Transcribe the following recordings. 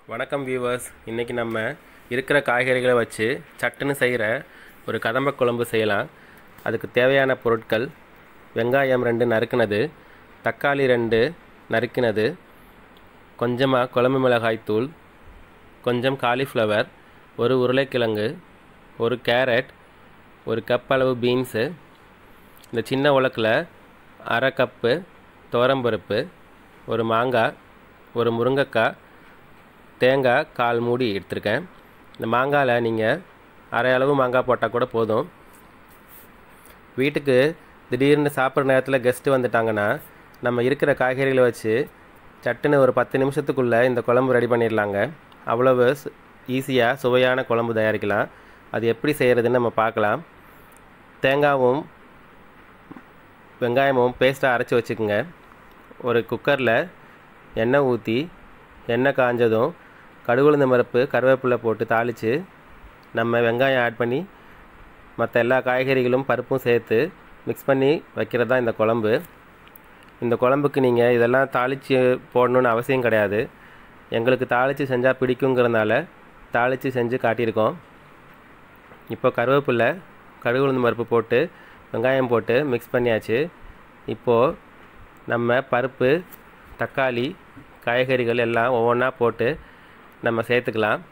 வணக்கம் வியூவர்ஸ் இன்றைக்கி நம்ம இருக்கிற காய்கறிகளை வச்சு சட்டுன்னு செய்கிற ஒரு கதம்ப குழம்பு செய்யலாம் அதுக்கு தேவையான பொருட்கள் வெங்காயம் ரெண்டு நறுக்குனது தக்காளி ரெண்டு நறுக்கினது கொஞ்சமாக குழம்பு மிளகாய் தூள் கொஞ்சம் காலிஃப்ளவர் ஒரு உருளைக்கிழங்கு ஒரு கேரட் ஒரு கப் அளவு பீன்ஸு இந்த சின்ன உலக்கில் அரை கப்பு துவரம்பருப்பு ஒரு மாங்காய் ஒரு முருங்கைக்காய் தேங்காய் கால் மூடி எடுத்திருக்கேன் இந்த மாங்காயில் நீங்கள் அரை அளவு மாங்காய் போட்டால் கூட போதும் வீட்டுக்கு திடீர்னு சாப்பிட்ற நேரத்தில் கெஸ்ட்டு வந்துட்டாங்கன்னா நம்ம இருக்கிற காய்கறிகளை வச்சு சட்டுன்னு ஒரு பத்து நிமிஷத்துக்குள்ளே இந்த குழம்பு ரெடி பண்ணிடலாங்க அவ்வளவு ஈஸியாக சுவையான குழம்பு தயாரிக்கலாம் அது எப்படி செய்கிறதுன்னு நம்ம பார்க்கலாம் தேங்காவும் வெங்காயமும் பேஸ்ட்டாக அரைச்சி வச்சுக்கோங்க ஒரு குக்கரில் எண்ணெய் ஊற்றி எண்ணெய் காஞ்சதும் கடுகுளுந்த பருப்பு கருவேப்பிலை போட்டு தாளித்து நம்ம வெங்காயம் ஆட் பண்ணி மற்ற எல்லா காய்கறிகளும் பருப்பும் சேர்த்து மிக்ஸ் பண்ணி வைக்கிறது தான் இந்த குழம்பு இந்த குழம்புக்கு நீங்கள் இதெல்லாம் தாளித்து போடணுன்னு அவசியம் கிடையாது எங்களுக்கு தாளித்து செஞ்சால் பிடிக்குங்கிறதுனால தாளித்து செஞ்சு காட்டியிருக்கோம் இப்போ கருவேப்பிலை கடுகு உளுந்து பருப்பு போட்டு வெங்காயம் போட்டு மிக்ஸ் பண்ணியாச்சு இப்போது நம்ம பருப்பு தக்காளி காய்கறிகள் எல்லாம் ஒவ்வொன்றா போட்டு நம்ம சேர்த்துக்கலாம்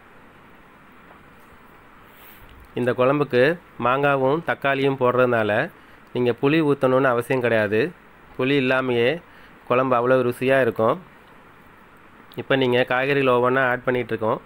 இந்த குழம்புக்கு மாங்காவும் தக்காளியும் போடுறதுனால நீங்கள் புளி ஊற்றணுன்னு அவசியம் கிடையாது புளி இல்லாமையே குழம்பு அவ்வளோ ருசியாக இருக்கும் இப்போ நீங்கள் காய்கறிகள் ஒவ்வொன்றா ஆட் பண்ணிகிட்ருக்கோம்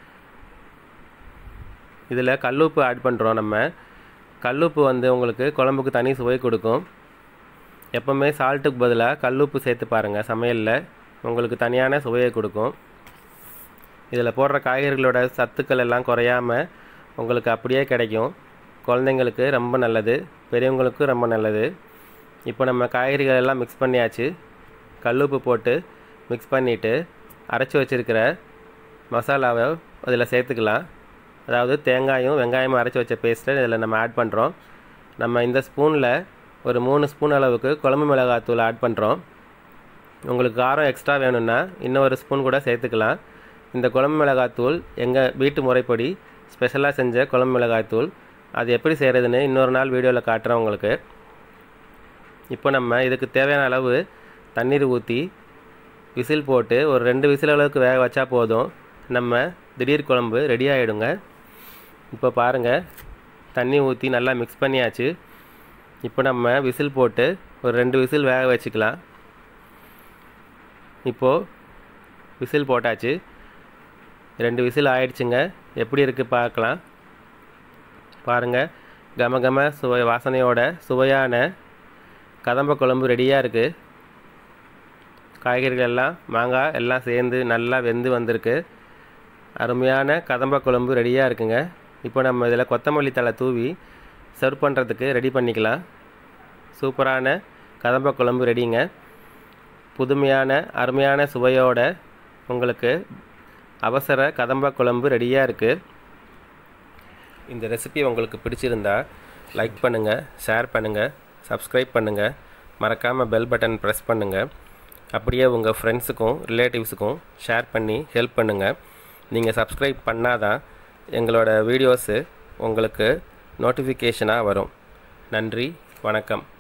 இதில் கல்லுப்பு ஆட் பண்ணுறோம் நம்ம கல்லுப்பு வந்து உங்களுக்கு குழம்புக்கு தனி சுவை கொடுக்கும் எப்போவுமே சால்ட்டுக்கு பதிலாக கல்லுப்பு சேர்த்து பாருங்கள் சமையலில் உங்களுக்கு தனியான சுவையை கொடுக்கும் இதில் போடுற காய்கறிகளோட சத்துக்கள் எல்லாம் குறையாமல் உங்களுக்கு அப்படியே கிடைக்கும் குழந்தைங்களுக்கு ரொம்ப நல்லது பெரியவங்களுக்கும் ரொம்ப நல்லது இப்போ நம்ம காய்கறிகள் எல்லாம் மிக்ஸ் பண்ணியாச்சு கல்லுப்பு போட்டு மிக்ஸ் பண்ணிவிட்டு அரைச்சி வச்சுருக்கிற மசாலாவை அதில் சேர்த்துக்கலாம் அதாவது தேங்காயும் வெங்காயமும் அரைச்சி வச்ச பேஸ்ட்டை இதில் நம்ம ஆட் பண்ணுறோம் நம்ம இந்த ஸ்பூனில் ஒரு மூணு ஸ்பூன் அளவுக்கு குழம்பு மிளகாத்தூள் ஆட் பண்ணுறோம் உங்களுக்கு காரம் எக்ஸ்ட்ரா வேணும்னா இன்னொரு ஸ்பூன் கூட சேர்த்துக்கலாம் இந்த குழம்பு மிளகாத்தூள் எங்கள் வீட்டு முறைப்படி ஸ்பெஷலாக செஞ்ச குழம்பு மிளகாய்த்தூள் அது எப்படி செய்கிறதுன்னு இன்னொரு நாள் வீடியோவில் காட்டுறேன் உங்களுக்கு இப்போ நம்ம இதுக்கு தேவையான அளவு தண்ணீர் ஊற்றி விசில் போட்டு ஒரு ரெண்டு விசில் அளவுக்கு வேக வச்சா போதும் நம்ம திடீர் குழம்பு ரெடி ஆகிடுங்க இப்போ பாருங்கள் தண்ணி ஊற்றி நல்லா மிக்ஸ் பண்ணியாச்சு இப்போ நம்ம விசில் போட்டு ஒரு ரெண்டு விசில் வேக வச்சுக்கலாம் இப்போது விசில் போட்டாச்சு ரெண்டு விசில் ஆயிடுச்சுங்க எப்படி இருக்குது பார்க்கலாம் பாருங்கள் கம கம சுவை வாசனையோட சுவையான கதம்ப குழம்பு ரெடியாக இருக்குது காய்கறிகள் எல்லாம் மாங்காய் எல்லாம் சேர்ந்து நல்லா வெந்து வந்திருக்கு அருமையான கதம்ப குழம்பு ரெடியாக இருக்குங்க இப்போ நம்ம இதில் கொத்தமல்லி தலை தூவி சர்வ் பண்ணுறதுக்கு ரெடி பண்ணிக்கலாம் சூப்பரான கதம்ப குழம்பு ரெடிங்க புதுமையான அருமையான சுவையோட உங்களுக்கு அவசர கதம்ப குழம்பு ரெடியாக இருக்குது இந்த ரெசிபி உங்களுக்கு பிடிச்சிருந்தா லைக் பண்ணுங்கள் ஷேர் பண்ணுங்கள் சப்ஸ்கிரைப் பண்ணுங்கள் மறக்காமல் பெல் பட்டன் ப்ரெஸ் பண்ணுங்கள் அப்படியே உங்கள் ஃப்ரெண்ட்ஸுக்கும் ரிலேட்டிவ்ஸுக்கும் ஷேர் பண்ணி ஹெல்ப் பண்ணுங்கள் நீங்கள் சப்ஸ்கிரைப் பண்ணாதான் எங்களோட வீடியோஸு உங்களுக்கு நோட்டிஃபிகேஷனாக வரும் நன்றி வணக்கம்